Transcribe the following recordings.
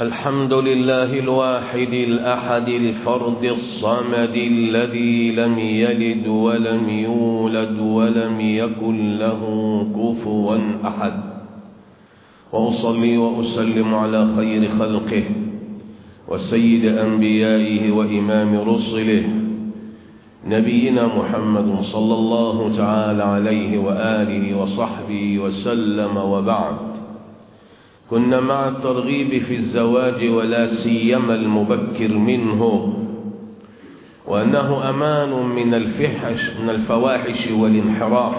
الحمد لله الواحد الأحد الفرد الصمد الذي لم يلد ولم يولد ولم يكن له كفوا أحد وأصلي وأسلم على خير خلقه وسيد أنبيائه وإمام رسله نبينا محمد صلى الله تعالى عليه وآله وصحبه وسلم وبعد كنا مع الترغيب في الزواج ولا سيما المبكر منه وأنه أمان من الفحش من الفواحش والانحراف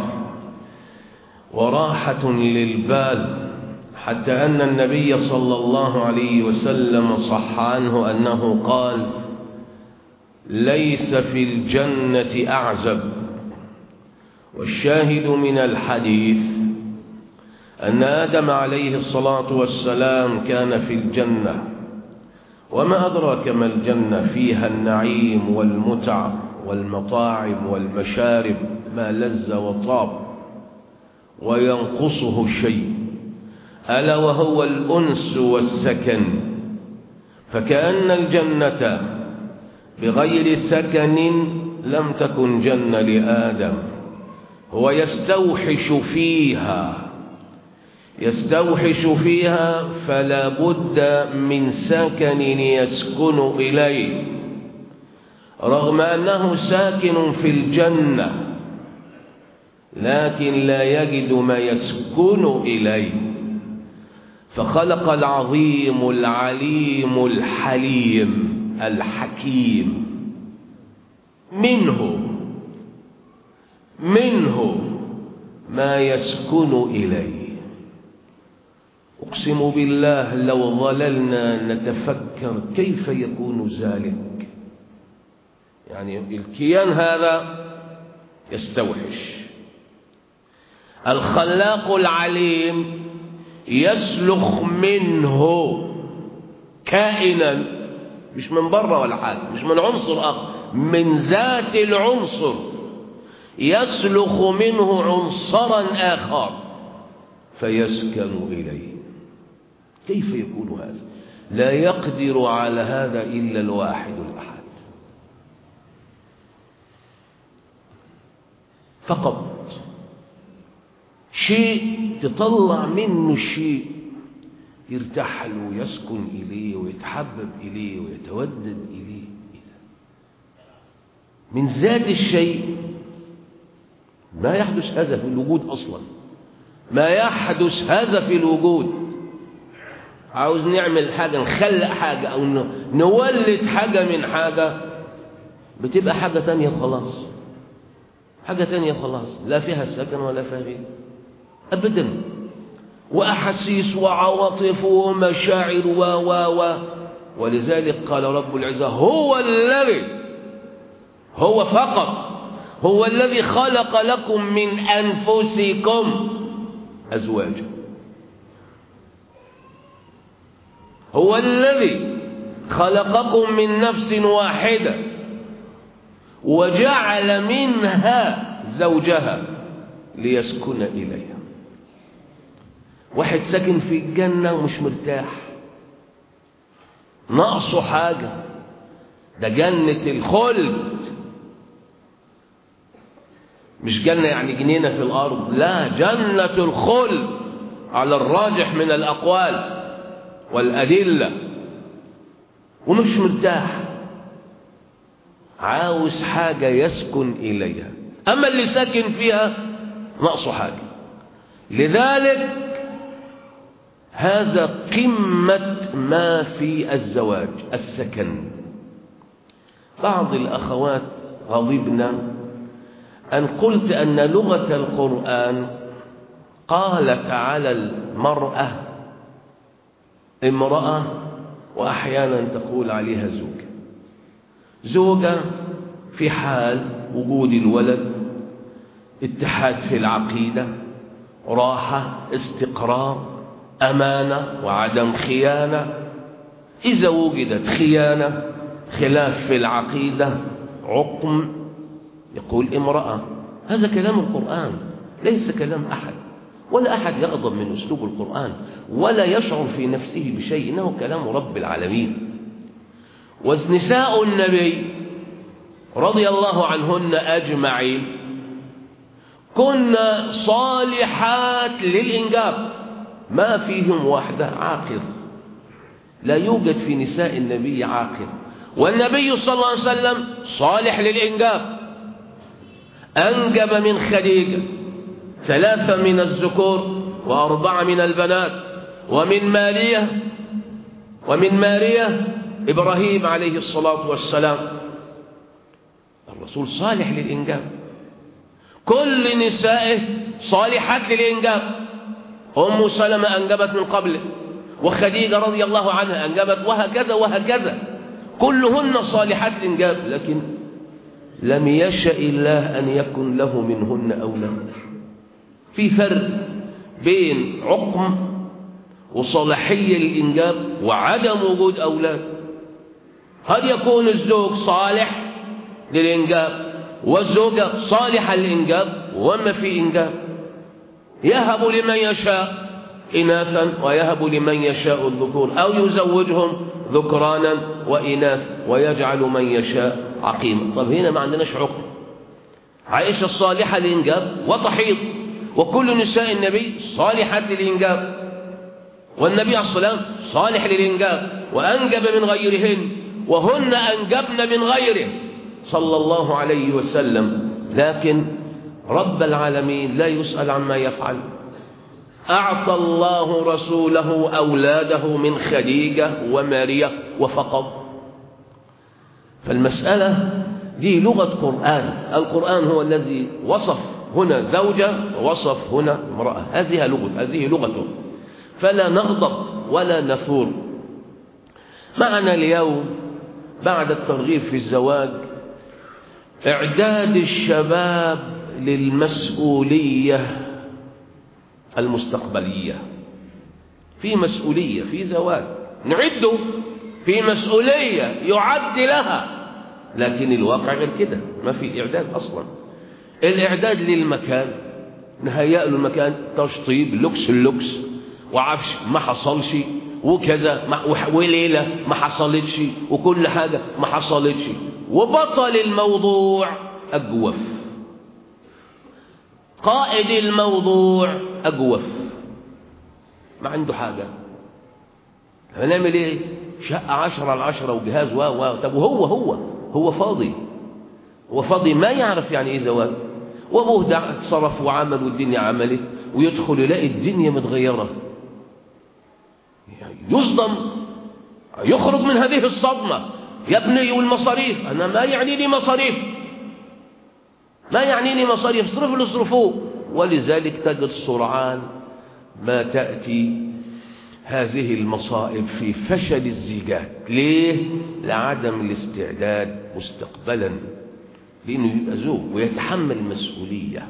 وراحة للبال حتى أن النبي صلى الله عليه وسلم صح عنه أنه قال ليس في الجنة أعزب والشاهد من الحديث أن آدم عليه الصلاة والسلام كان في الجنة وما أدراك ما الجنة فيها النعيم والمتع والمطاعم والمشارب ما لذ وطاب وينقصه شيء ألا وهو الأنس والسكن فكأن الجنة بغير سكن لم تكن جنة لآدم هو يستوحش فيها يستوحش فيها فلا بد من سكن يسكن إليه رغم أنه ساكن في الجنة لكن لا يجد ما يسكن إليه فخلق العظيم العليم الحليم الحكيم منه منه ما يسكن إليه أقسم بالله لو ظللنا نتفكر كيف يكون ذلك يعني الكيان هذا يستوحش الخلاق العليم يسلخ منه كائنا مش من بره ولا حاجة مش من عنصر آخر من ذات العنصر يسلخ منه عنصرا آخر فيسكن إليه كيف يكون هذا لا يقدر على هذا إلا الواحد الأحد فقط شيء تطلع منه الشيء يرتاح له ويسكن إليه ويتحبب إليه ويتودد إليه من ذات الشيء ما يحدث هذا في الوجود أصلا ما يحدث هذا في الوجود عاوز نعمل حاجة نخلق حاجة أو نولد حاجة من حاجة بتبقى حاجة تانية خلاص حاجة تانية خلاص لا فيها سكن ولا فيها غير أبدا وأحاسيس وعواطف ومشاعر و و و ولذلك قال رب العزة هو الذي هو فقط هو الذي خلق لكم من أنفسكم أزواجا هو الذي خلقكم من نفس واحدة وجعل منها زوجها ليسكن إليها واحد ساكن في الجنة ومش مرتاح ناقصه حاجة ده جنة الخلد مش جنة يعني جنينة في الأرض لا جنة الخلد على الراجح من الأقوال والأدلة ومش مرتاح عاوز حاجة يسكن إليها أما اللي ساكن فيها ناقصه حاجة لذلك هذا قمة ما في الزواج السكن بعض الأخوات غضبنا أن قلت أن لغة القرآن قالت على المرأة امرأة وأحيانا تقول عليها زوجة زوجة في حال وجود الولد اتحاد في العقيدة راحة استقرار أمانة وعدم خيانة إذا وجدت خيانة خلاف في العقيدة عقم يقول امرأة هذا كلام القرآن ليس كلام أحد ولا أحد يغضب من أسلوب القرآن ولا يشعر في نفسه بشيء إنه كلام رب العالمين ونساء النبي رضي الله عنهن أجمعين كن صالحات للإنجاب ما فيهم واحدة عاقر لا يوجد في نساء النبي عاقر والنبي صلى الله عليه وسلم صالح للإنجاب أنجب من خديجة ثلاثة من الذكور وأربعة من البنات ومن ماريا ومن ماريا إبراهيم عليه الصلاة والسلام الرسول صالح للإنجاب كل نسائه صالحات للإنجاب أم سلمة أنجبت من قبله وخديجة رضي الله عنها أنجبت وهكذا وهكذا كلهن صالحات للإنجاب لكن لم يشأ الله أن يكن له منهن أولاد في فرق بين عقم وصلاحية للإنجاب وعدم وجود أولاد هل يكون الزوج صالح للإنجاب والزوجة صالحة للإنجاب وما في إنجاب يهب لمن يشاء إناثا ويهب لمن يشاء الذكور أو يزوجهم ذكرانا وإناث ويجعل من يشاء عقيما طب هنا ما عندناش عقم عائشة الصالحة للإنجاب وتحيض وكل نساء النبي صالحات للإنجاب والنبي عليه الصلاة والسلام صالح للإنجاب وأنجب من غيرهن وهن أنجبن من غيره صلى الله عليه وسلم لكن رب العالمين لا يسأل عما يفعل أعطى الله رسوله أولاده من خديجة وماريا وفقط فالمسألة دي لغة قرآن القرآن هو الذي وصف هنا زوجة ووصف هنا امرأة هذه لغة هذه لغته فلا نغضب ولا نثور معنا اليوم بعد الترغيب في الزواج إعداد الشباب للمسؤولية المستقبلية في مسؤولية في زواج نعده في مسؤولية يعد لها لكن الواقع غير كده ما في إعداد أصلا الإعداد للمكان نهيأ له المكان تشطيب لوكس اللوكس وعفش ما حصلش وكذا وليلة ما حصلتش وكل حاجة ما حصلتش وبطل الموضوع أجوف قائد الموضوع أجوف ما عنده حاجة هنعمل ايه شقة عشرة على عشرة وجهاز و و طب وهو هو هو فاضي هو فاضي ما يعرف يعني ايه زواج وابوه ده اتصرف وعمل والدنيا عملت ويدخل يلاقي الدنيا متغيرة يعني يصدم يخرج من هذه الصدمة يا ابني والمصاريف أنا ما يعنيني مصاريف ما يعنيني مصاريف اصرفوا اللي اصرفوه ولذلك تجد سرعان ما تأتي هذه المصائب في فشل الزيجات ليه؟ لعدم الاستعداد مستقبلا لأنه يبقى زوج ويتحمل المسؤولية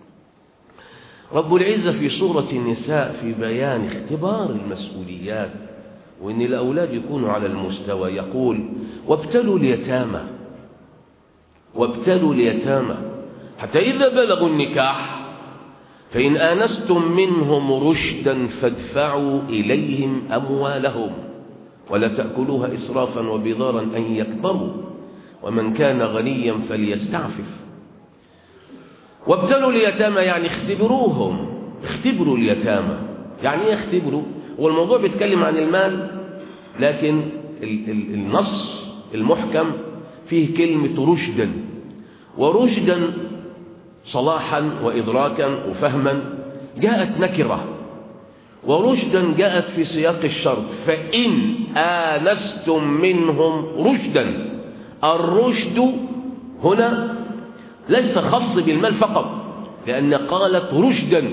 رب العزة في سورة النساء في بيان اختبار المسؤوليات وإن الأولاد يكونوا على المستوى يقول وابتلوا اليتامى وابتلوا اليتامى حتى إذا بلغوا النكاح فإن آنستم منهم رشدا فادفعوا إليهم أموالهم ولا تأكلوها إسرافا وبضارا أن يكبروا ومن كان غنيا فليستعفف وابتلوا اليتامى يعني اختبروهم اختبروا اليتامى يعني ايه اختبروا والموضوع بيتكلم عن المال لكن النص المحكم فيه كلمة رشدا ورشدا صلاحا وإدراكا وفهما جاءت نكرة ورشدا جاءت في سياق الشرط فإن آنستم منهم رشدا الرشد هنا ليس خاص بالمال فقط لأن قالت رشدا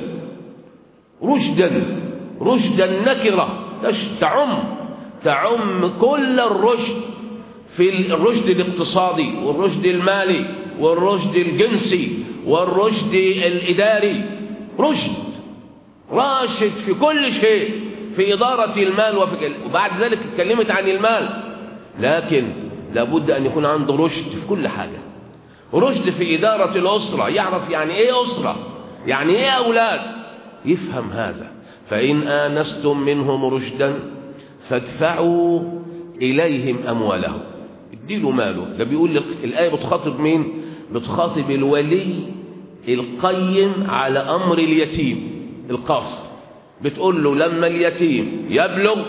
رشدا رشدا نكرة تعم تعم كل الرشد في الرشد الاقتصادي والرشد المالي والرشد الجنسي والرشد الإداري رشد راشد في كل شيء في إدارة المال وفي وبعد ذلك اتكلمت عن المال لكن لابد أن يكون عنده رشد في كل حاجة رشد في إدارة الأسرة يعرف يعني إيه أسرة يعني إيه أولاد يفهم هذا فإن آنستم منهم رشدا فادفعوا إليهم أموالهم اديله ماله ده بيقول لك الآية بتخاطب مين بتخاطب الولي القيم على أمر اليتيم القاصر بتقول له لما اليتيم يبلغ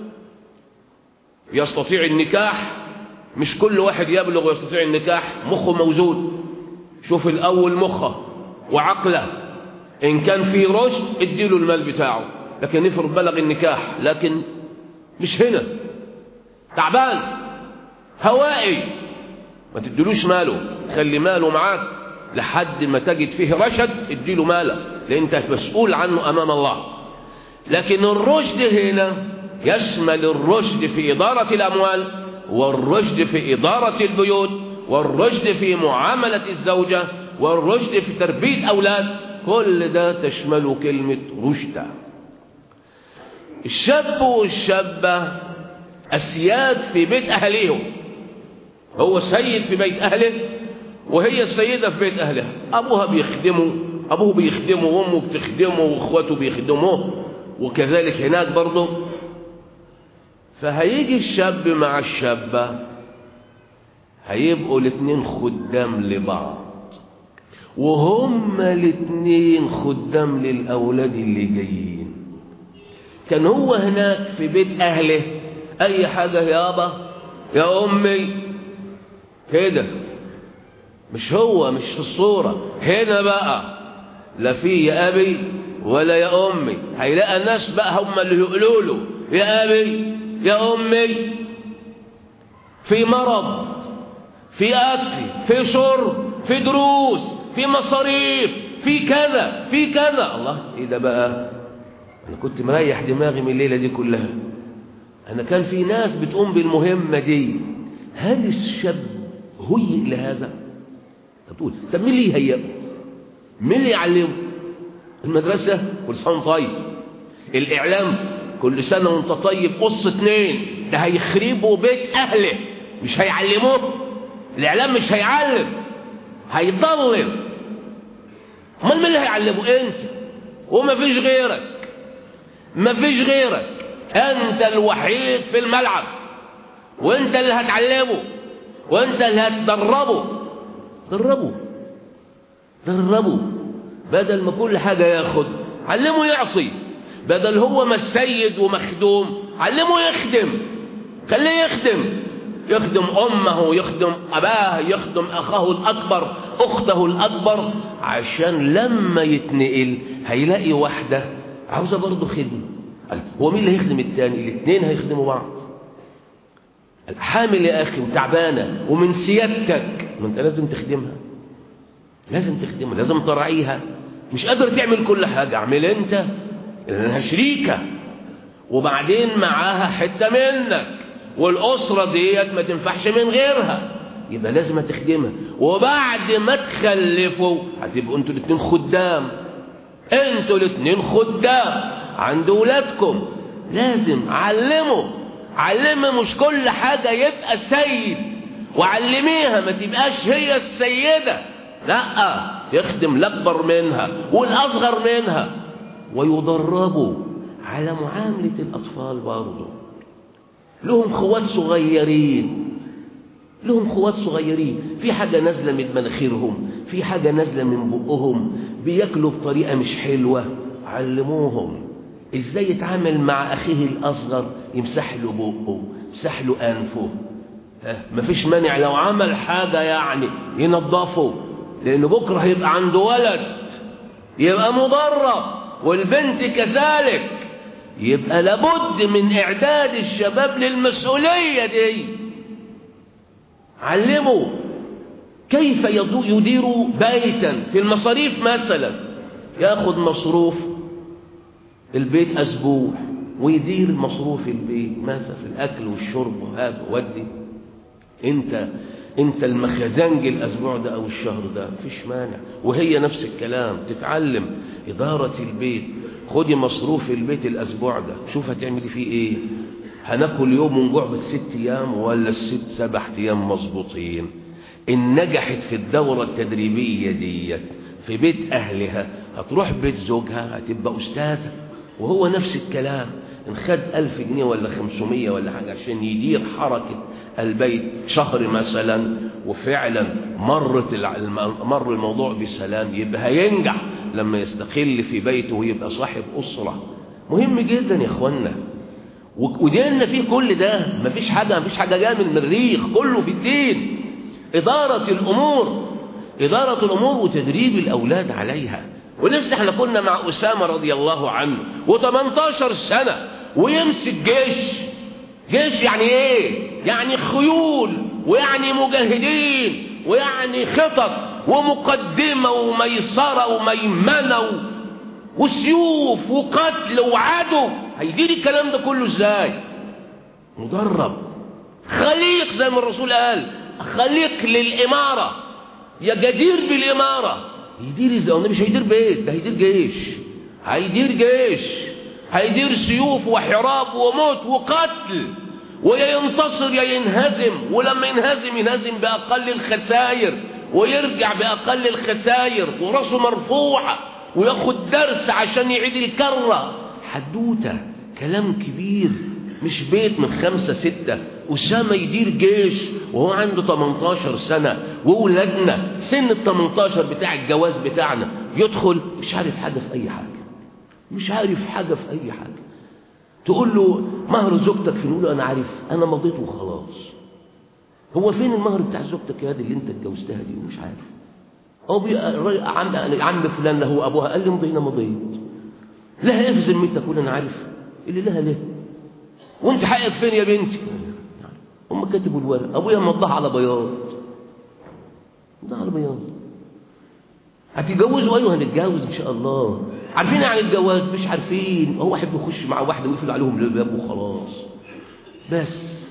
يستطيع النكاح مش كل واحد يبلغ ويستطيع النكاح مخه موجود شوف الأول مخه وعقله إن كان في رشد اديله المال بتاعه لكن افرض بلغ النكاح لكن مش هنا تعبان هوائي ما تديلوش ماله خلي ماله معاك لحد ما تجد فيه رشد اديله ماله لان انت مسؤول عنه امام الله لكن الرشد هنا يشمل الرشد في إدارة الأموال والرشد في إدارة البيوت والرشد في معاملة الزوجة والرشد في تربية أولاد كل ده تشمل كلمة رشد الشاب والشابة أسياد في بيت أهليهم هو سيد في بيت أهله وهي السيدة في بيت أهلها أبوها بيخدمه أبوه بيخدمه وأمه بتخدمه وإخواته بيخدموه وكذلك هناك برضه فهيجي الشاب مع الشابة هيبقوا الاتنين خدام لبعض وهما الاتنين خدام للأولاد اللي جايين كان هو هناك في بيت أهله أي حاجة يابا يا أمي كده مش هو مش في الصورة هنا بقى لا في يا أبي ولا يا أمي هيلاقي الناس بقى هم اللي يقولوا له يا أبي يا أمي في مرض في أكل في شرب في دروس في مصاريف في كذا في كذا الله إيه ده بقى أنا كنت مريح دماغي من الليلة دي كلها أنا كان في ناس بتقوم بالمهمة دي هل الشاب هيئ لهذا طب تقول طب مين اللي يهيئه مين اللي يعلمه المدرسة كل سنة طيب الإعلام كل سنة وانت طيب قص اتنين ده هيخربوا بيت أهله مش هيعلموه الإعلام مش هيعلم هيضلل امال مين اللي هيعلمه انت وما فيش غيرك ما فيش غيرك انت الوحيد في الملعب وانت اللي هتعلمه وانت اللي هتدربه دربه دربه بدل ما كل حاجة ياخد علمه يعصي بدل هو ما السيد ومخدوم علمه يخدم خليه يخدم يخدم أمه يخدم أباه يخدم أخاه الأكبر أخته الأكبر عشان لما يتنقل هيلاقي واحدة عاوزة برضه خدمة هو مين اللي هيخدم التاني الاثنين هيخدموا بعض حامل يا أخي وتعبانة ومن سيادتك ما أنت لازم تخدمها لازم تخدمها لازم تراعيها مش قادر تعمل كل حاجة اعمل انت لانها شريكة وبعدين معاها حتة منك والأسرة ديت ما تنفعش من غيرها يبقى لازم تخدمها وبعد ما تخلفوا هتبقوا انتوا الاثنين خدام انتوا الاثنين خدام عند ولادكم لازم علموا علمها مش كل حاجة يبقى سيد وعلميها ما تبقاش هي السيدة لا يخدم الأكبر منها والأصغر منها ويدربوا على معاملة الأطفال برضه لهم خوات صغيرين لهم خوات صغيرين في حاجة نازلة من مناخيرهم في حاجة نازلة من بقهم بياكلوا بطريقة مش حلوة علموهم ازاي يتعامل مع اخيه الاصغر يمسح له بقه يمسح له انفه مفيش مانع لو عمل حاجة يعني ينظفه لأنه بكرة هيبقى عنده ولد يبقى مضرب والبنت كذلك يبقى لابد من إعداد الشباب للمسؤولية دي علموا كيف يدير بيتا في المصاريف مثلا ياخد مصروف البيت أسبوع ويدير مصروف البيت مثلا في الأكل والشرب وهذا ودي انت انت المخزنج الاسبوع ده او الشهر ده مفيش مانع وهي نفس الكلام تتعلم اداره البيت خدي مصروف البيت الاسبوع ده شوف هتعملي فيه ايه هناكل يوم ونجوع بالست ايام ولا الست سبع ايام مظبوطين ان نجحت في الدوره التدريبيه ديت في بيت اهلها هتروح بيت زوجها هتبقى أستاذة وهو نفس الكلام إن خد ألف جنيه ولا خمسمية ولا حاجة عشان يدير حركة البيت شهر مثلا وفعلا مرت مر الموضوع بسلام يبقى هينجح لما يستقل في بيته ويبقى صاحب أسرة مهم جدا يا اخوانا وديننا فيه كل ده مفيش حاجة مفيش حاجة جاية من المريخ كله في الدين إدارة الأمور إدارة الأمور وتدريب الأولاد عليها ولسه احنا كنا مع أسامة رضي الله عنه و18 سنة ويمسك جيش جيش يعني ايه يعني خيول ويعني مجاهدين ويعني خطط ومقدمة وميسرة وميمنة وسيوف وقتل وعدو هيدير الكلام ده كله ازاي مدرب خليق زي ما الرسول قال خليق للإمارة يا جدير بالإمارة يدير ازاي ده مش هيدير بيت ده هيدير جيش هيدير جيش هيدير سيوف وحراب وموت وقتل ويا ينتصر يا ينهزم ولما ينهزم ينهزم بأقل الخسائر ويرجع بأقل الخسائر وراسه مرفوعة وياخد درس عشان يعيد الكرة حدوتة كلام كبير مش بيت من خمسة ستة أسامة يدير جيش وهو عنده 18 سنة وولادنا سن ال 18 بتاع الجواز بتاعنا يدخل مش عارف حاجة في أي حاجة مش عارف حاجة في أي حاجة تقول له مهر زوجتك فين يقول له أنا عارف أنا مضيت وخلاص هو فين المهر بتاع زوجتك يا دي اللي أنت اتجوزتها دي ومش عارف هو بي... عم عم فلان هو أبوها قال لي مضينا مضيت لها إيه في ذمتك تقول أنا عارف اللي لها ليه وانت حقك فين يا بنتي هم كتبوا الورق ابويا موضحها على بياض ده على بياض هتتجوزوا ايوه هنتجوز ان شاء الله عارفين يعني الجواز مش عارفين هو واحد بيخش مع واحده ويقفل عليهم الباب وخلاص بس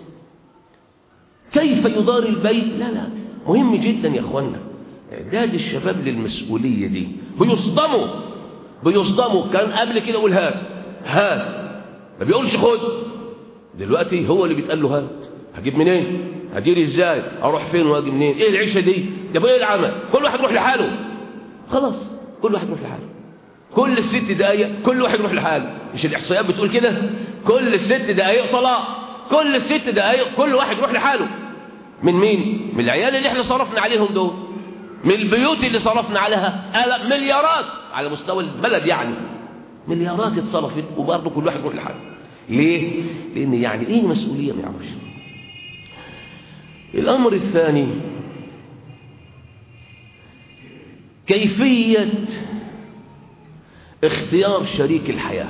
كيف يدار البيت لا لا مهم جدا يا اخوانا اعداد الشباب للمسؤوليه دي بيصدموا بيصدموا كان قبل كده يقول هات هات ما بيقولش خد دلوقتي هو اللي بيتقال له هات هجيب منين هدير ازاي اروح فين واجي منين ايه العيشه دي ده ايه العمل كل واحد يروح لحاله خلاص كل واحد يروح لحاله كل ست دقايق كل واحد يروح لحاله مش الاحصائيات بتقول كده كل ست دقايق طلاق كل ست دقايق كل واحد يروح لحاله من مين من العيال اللي احنا صرفنا عليهم دول من البيوت اللي صرفنا عليها مليارات على مستوى البلد يعني مليارات اتصرفت وبرضه كل واحد يروح لحاله ليه لان يعني ايه مسؤوليه ما يعرفش الامر الثاني كيفيه اختيار شريك الحياه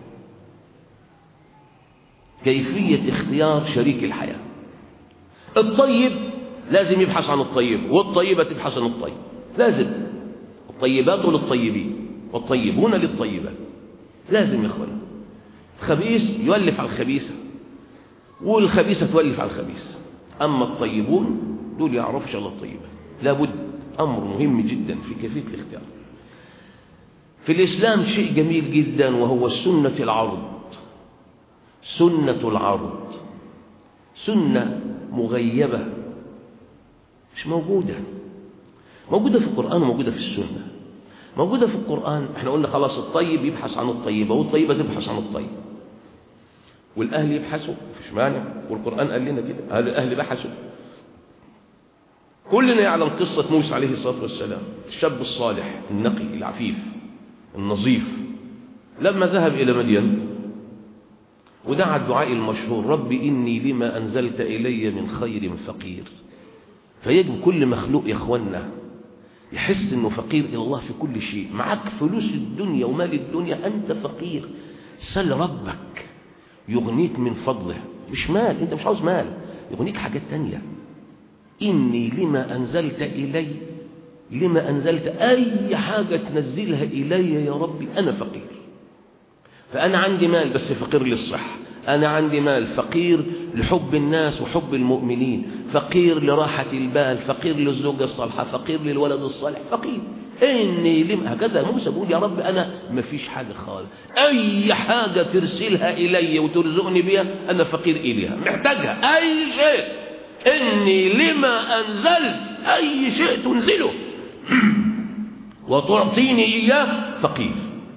كيفيه اختيار شريك الحياه الطيب لازم يبحث عن الطيب والطيبه تبحث عن الطيب لازم الطيبات للطيبين والطيبون للطيبات لازم يا اخوانا الخبيث يولف على الخبيثة والخبيثة تولف على الخبيث أما الطيبون دول يعرفوا شاء الله الطيبة لابد أمر مهم جدا في كيفية الاختيار في الإسلام شيء جميل جدا وهو سنة العرض سنة العرض سنة مغيبة مش موجودة موجودة في القرآن وموجودة في السنة موجودة في القرآن احنا قلنا خلاص الطيب يبحث عن الطيبة والطيبة تبحث عن الطيب والأهل يبحثوا مفيش مانع والقرآن قال لنا كده أهل الأهل بحثوا كلنا يعلم قصة موسى عليه الصلاة والسلام الشاب الصالح النقي العفيف النظيف لما ذهب إلى مدين ودعا الدعاء المشهور رب إني لما أنزلت إلي من خير فقير فيجب كل مخلوق يا إخوانا يحس انه فقير الى الله في كل شيء معك فلوس الدنيا ومال الدنيا انت فقير سل ربك يغنيك من فضله مش مال انت مش عاوز مال يغنيك حاجات تانية اني لما انزلت الي لما انزلت اي حاجة تنزلها الي يا ربي انا فقير فانا عندي مال بس فقير للصحة أنا عندي مال فقير لحب الناس وحب المؤمنين فقير لراحة البال فقير للزوجة الصالحة فقير للولد الصالح فقير إني لم هكذا موسى بيقول يا رب أنا ما فيش حاجة خالص أي حاجة ترسلها إلي وترزقني بها أنا فقير إليها محتاجها أي شيء إني لما أنزلت أي شيء تنزله وتعطيني إياه فقير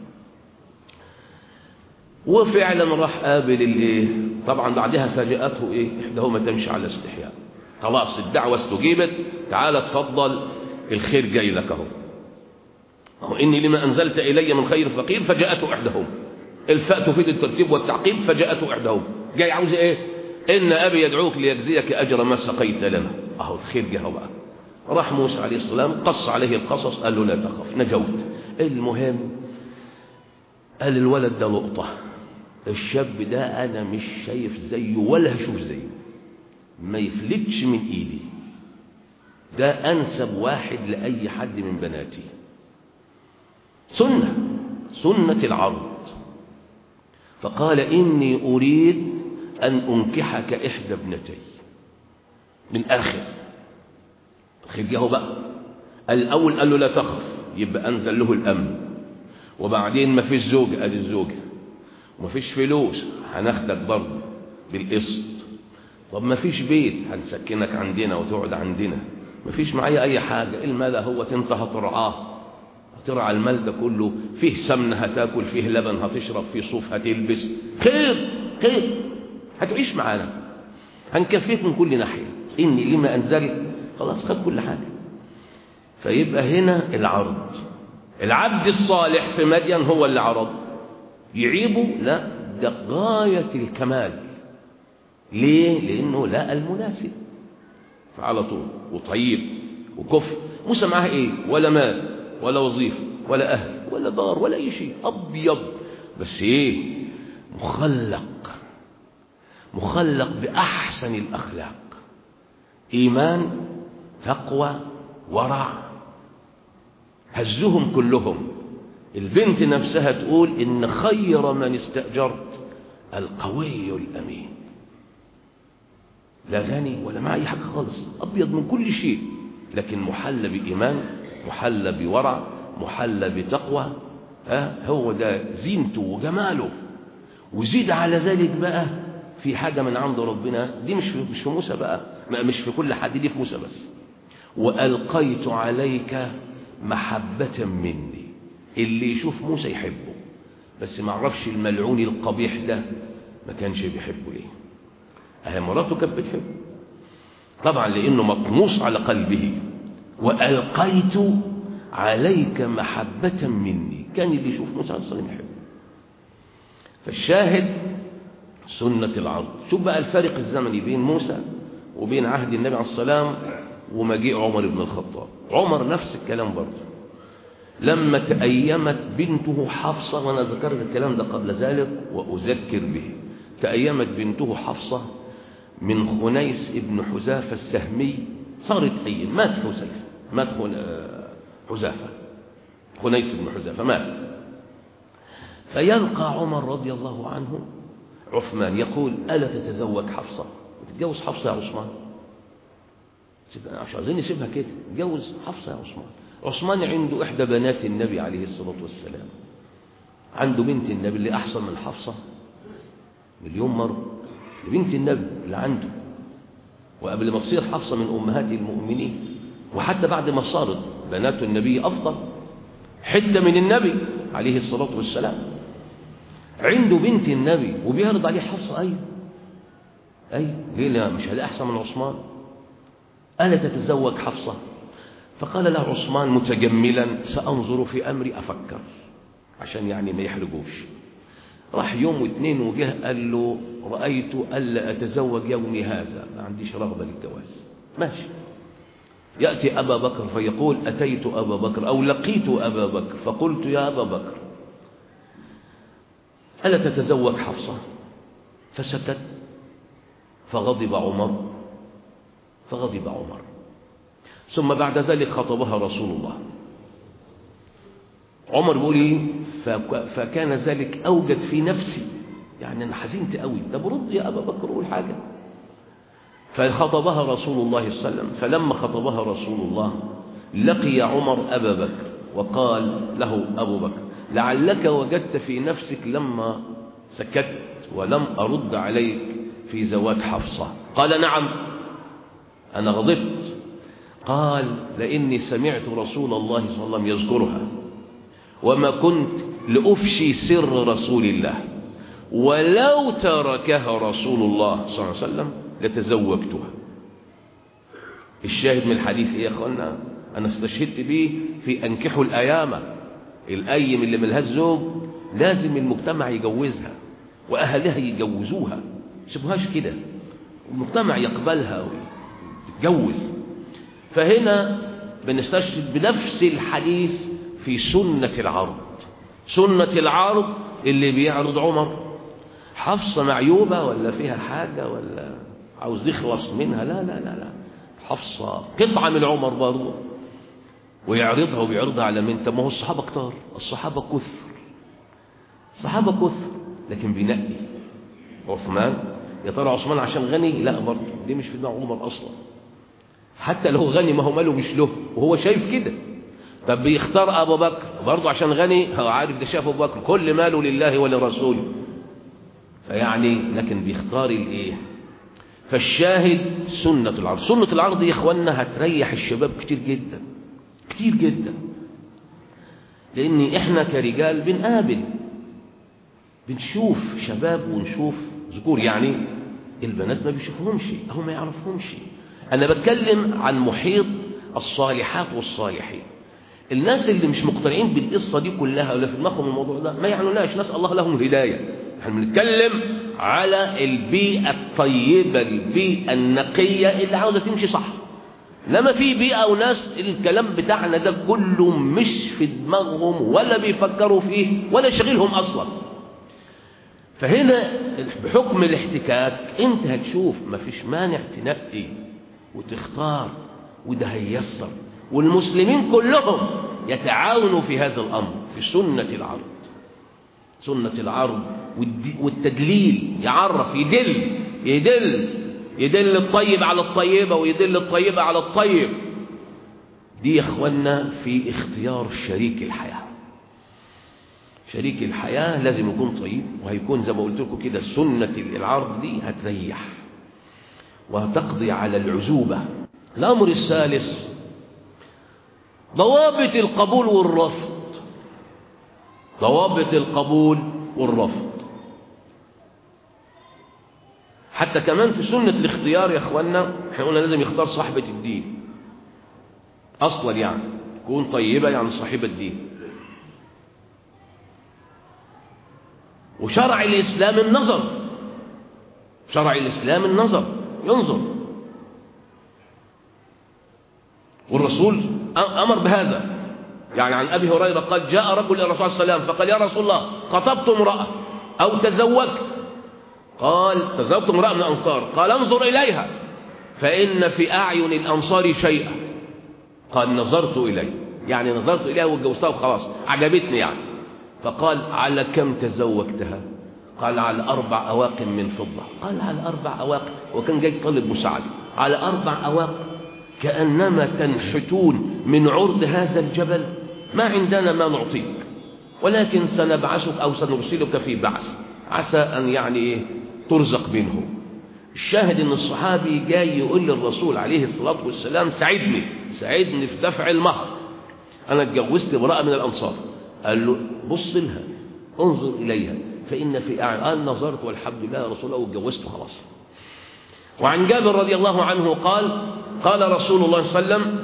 وفعلا راح قابل الايه طبعا بعدها فاجأته ايه احداهما تمشي على استحياء خلاص الدعوة استجيبت تعال اتفضل الخير جاي لك اهو أو إني لما أنزلت إلي من خير فقير فجاءته إحداهم الفاء تفيد الترتيب والتعقيب فجاءته إحداهم جاي عاوز إيه إن أبي يدعوك ليجزيك أجر ما سقيت لنا أهو الخير جه بقى راح موسى عليه السلام قص عليه القصص قال له لا تخف نجوت المهم قال الولد ده لقطة الشاب ده أنا مش شايف زيه ولا هشوف زيه ما يفلتش من إيدي ده أنسب واحد لأي حد من بناتي سنة سنة العرض فقال إني أريد أن أنكحك إحدى ابنتي من آخر خرجه بقى الأول قال له لا تخف يبقى أنزل له الأمن وبعدين ما فيش زوجة قال الزوجة وما فيش فلوس هناخدك برضه بالقسط طب ما فيش بيت هنسكنك عندنا وتقعد عندنا ما فيش معايا أي حاجة المال هو انت هترعاه هترعى المال ده كله فيه سمنة هتاكل فيه لبن هتشرب فيه صوف هتلبس خير خير هتعيش معانا هنكفيك من كل ناحية إني لما أنزلت خلاص خد كل حاجة فيبقى هنا العرض العبد الصالح في مدين هو اللي عرض يعيبه لا ده غاية الكمال ليه لأنه لا المناسب فعلى طول وطيب وكفر موسى معاه ايه ولا مال ولا وظيفة ولا أهل ولا دار ولا أي شيء أبيض بس إيه مخلق مخلق بأحسن الأخلاق إيمان تقوى ورع هزهم كلهم البنت نفسها تقول إن خير من استأجرت القوي الأمين لا غني ولا معه أي حاجة خالص أبيض من كل شيء لكن محلى بإيمان محلى بورع محلى بتقوى ها هو ده زينته وجماله وزيد على ذلك بقى في حاجة من عند ربنا دي مش في مش في موسى بقى مش في كل حد دي في موسى بس وألقيت عليك محبة مني اللي يشوف موسى يحبه بس ما عرفش الملعون القبيح ده ما كانش بيحبه ليه أهي مراته كانت بتحبه طبعا لأنه مطموس على قلبه وألقيت عليك محبة مني كان اللي يشوف موسى عليه السلام يحبه فالشاهد سنة العرض شوف بقى الفارق الزمني بين موسى وبين عهد النبي عليه السلام ومجيء عمر بن الخطاب عمر نفس الكلام برضه لما تأيمت بنته حفصة وأنا ذكرت الكلام ده قبل ذلك وأذكر به تأيمت بنته حفصة من خنيس ابن حذافة السهمي صارت أيم مات حذيفة مات حذافة خنيس بن حذافة مات فيلقى عمر رضي الله عنه عثمان يقول ألا تتزوج حفصة وتتجوز حفصة يا عثمان مش عايزين نسيبها كده تجوز حفصة يا عثمان عثمان عنده إحدى بنات النبي عليه الصلاة والسلام عنده بنت النبي اللي أحسن من حفصة مليون مرة بنت النبي اللي عنده وقبل ما تصير حفصة من أمهات المؤمنين وحتى بعد ما صارت بنات النبي أفضل حتة من النبي عليه الصلاة والسلام عنده بنت النبي وبيعرض عليه حفصة أيوه أيوه ليه لا مش هذا أحسن من عثمان ألا تتزوج حفصة فقال له عثمان متجملا سأنظر في أمري أفكر عشان يعني ما يحرجوش راح يوم واثنين وجه قال له رأيت ألا أتزوج يومي هذا ما عنديش رغبة للجواز ماشي يأتي أبا بكر فيقول أتيت أبا بكر أو لقيت أبا بكر فقلت يا أبا بكر ألا تتزوج حفصة فسكت فغضب عمر فغضب عمر ثم بعد ذلك خطبها رسول الله عمر بيقول ايه فكان ذلك اوجد في نفسي يعني انا حزنت قوي طب رد يا ابا بكر قول حاجه فخطبها رسول الله صلى الله عليه وسلم فلما خطبها رسول الله لقي عمر ابا بكر وقال له ابو بكر لعلك وجدت في نفسك لما سكت ولم ارد عليك في زواج حفصه قال نعم انا غضبت قال لاني سمعت رسول الله صلى الله عليه وسلم يذكرها وما كنت لافشي سر رسول الله ولو تركها رسول الله صلى الله عليه وسلم لتزوجتها الشاهد من الحديث ايه يا اخوانا انا استشهدت به في انكحوا الايامه الايم اللي ملهاش زوج لازم المجتمع يجوزها واهلها يجوزوها سيبوهاش كده المجتمع يقبلها وتتجوز فهنا بنستشهد بنفس الحديث في سنة العرض سنة العرض اللي بيعرض عمر حفصة معيوبة ولا فيها حاجة ولا عاوز يخلص منها لا لا لا لا حفصة قطعة من عمر برضه ويعرضها وبيعرضها على مين طب ما هو الصحابة كتار الصحابة كثر الصحابة كثر لكن بينقي عثمان يا ترى عثمان عشان غني لا برضه دي مش في دماغ عمر اصلا حتى لو غني ما هو ماله مش له وهو شايف كده طب بيختار ابو بكر برضه عشان غني هو عارف ده شاف ابو بكر كل ماله لله ولرسوله فيعني لكن بيختار الايه فالشاهد سنة العرض سنة العرض يا اخوانا هتريح الشباب كتير جدا كتير جدا لان احنا كرجال بنقابل بنشوف شباب ونشوف ذكور يعني البنات ما بيشوفهمش هم ما يعرفهمش انا بتكلم عن محيط الصالحات والصالحين الناس اللي مش مقتنعين بالقصه دي كلها ولا في دماغهم الموضوع ده ما يعنوناش نسال الله لهم الهدايه احنا بنتكلم على البيئه الطيبه البيئه النقيه اللي عاوزه تمشي صح لما في بيئه وناس الكلام بتاعنا ده كله مش في دماغهم ولا بيفكروا فيه ولا شغلهم اصلا فهنا بحكم الاحتكاك انت هتشوف مفيش مانع تنقي وتختار وده هيسر والمسلمين كلهم يتعاونوا في هذا الأمر في سنة العرض سنة العرض والتدليل يعرف يدل يدل يدل الطيب على الطيبة ويدل الطيبة على الطيب دي يا اخوانا في اختيار شريك الحياة شريك الحياة لازم يكون طيب وهيكون زي ما قلت لكم كده سنة العرض دي هتريح وهتقضي على العزوبة الأمر الثالث ضوابط القبول والرفض ضوابط القبول والرفض حتى كمان في سنة الاختيار يا اخوانا احنا قلنا لازم يختار صاحبة الدين اصلا يعني تكون طيبة يعني صاحبة الدين وشرع الاسلام النظر شرع الاسلام النظر ينظر والرسول امر بهذا يعني عن ابي هريره قال جاء رجل الى الرسول صلى الله عليه وسلم فقال يا رسول الله خطبت امراه او تزوجت قال تزوجت امراه من الانصار قال انظر اليها فان في اعين الانصار شيئا قال نظرت اليه يعني نظرت اليها واتجوزتها وخلاص عجبتني يعني فقال على كم تزوجتها قال على أربع أواق من فضة قال على أربع أواق وكان جاي طالب مساعدة على أربع أواق كأنما تنحتون من عرض هذا الجبل ما عندنا ما نعطيك ولكن سنبعثك أو سنرسلك في بعث عسى أن يعني إيه ترزق منه الشاهد أن الصحابي جاي يقول للرسول عليه الصلاة والسلام ساعدني ساعدني في دفع المهر أنا اتجوزت امرأة من الأنصار قال له بص لها انظر إليها فإن في أعين قال نظرت والحمد لله يا رسول الله واتجوزت خلاص وعن جابر رضي الله عنه قال قال رسول الله صلى الله عليه وسلم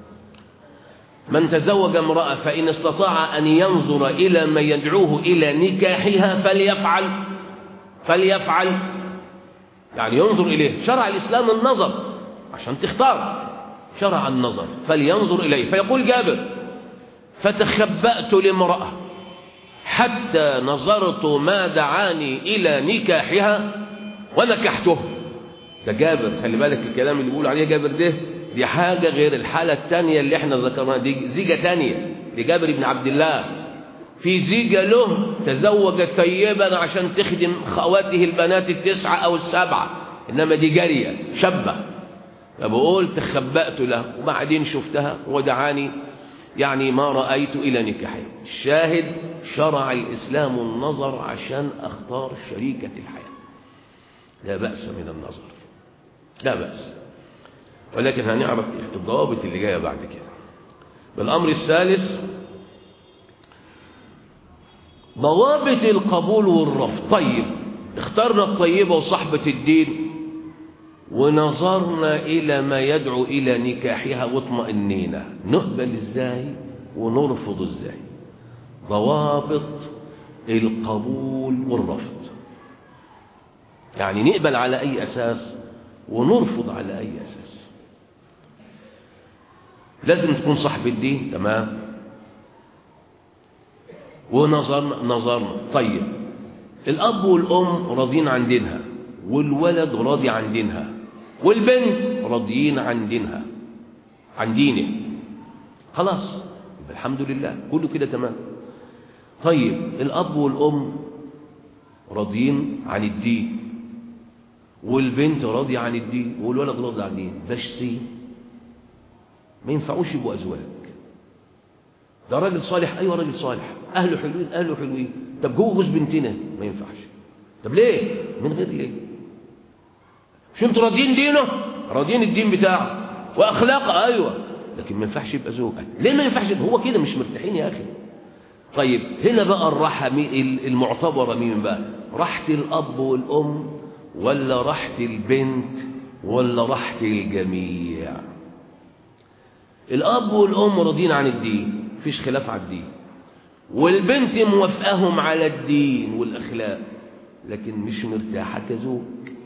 من تزوج امرأة فإن استطاع أن ينظر إلى ما يدعوه إلى نكاحها فليفعل فليفعل يعني ينظر إليه شرع الإسلام النظر عشان تختار شرع النظر فلينظر إليه فيقول جابر فتخبأت لامرأة حتى نظرت ما دعاني إلى نكاحها ونكحته ده جابر خلي بالك الكلام اللي بيقول عليه جابر ده دي حاجة غير الحالة الثانية اللي احنا ذكرناها دي زيجة ثانية لجابر بن عبد الله في زيجة له تزوج ثيبا عشان تخدم خواته البنات التسعة أو السبعة إنما دي جارية شابة فبقول تخبأت له وبعدين شفتها ودعاني يعني ما رأيت إلى نكاحه الشاهد شرع الإسلام النظر عشان أختار شريكة الحياة لا بأس من النظر لا بأس ولكن هنعرف الضوابط اللي جايه بعد كده بالامر الثالث ضوابط القبول والرفض طيب اخترنا الطيبه وصاحبه الدين ونظرنا الى ما يدعو الى نكاحها واطمئنينا نقبل ازاي ونرفض ازاي ضوابط القبول والرفض يعني نقبل على أي أساس ونرفض على أي أساس لازم تكون صاحب الدين تمام ونظرنا نظرنا طيب الأب والأم راضين عن دينها والولد راضي عن دينها والبنت راضيين عن دينها عن دينه خلاص الحمد لله كله كده تمام طيب الأب والأم راضيين عن الدين والبنت راضية عن الدين والولد راضي عن الدين بس ما ينفعوش يبقوا أزواج ده راجل صالح أيوة راجل صالح أهله حلوين أهله حلوين طب جوز بنتنا ما ينفعش طب ليه من غير ليه مش انتوا راضيين دينه راضيين الدين بتاعه واخلاقه ايوه لكن ما ينفعش يبقى زوج ليه ما ينفعش هو كده مش مرتاحين يا اخي طيب هنا بقى الراحه المعتبره مين بقى راحه الاب والام ولا راحه البنت ولا راحه الجميع الاب والام راضيين عن الدين مفيش خلاف على الدين والبنت موافقاهم على الدين والاخلاق لكن مش مرتاحه كزوج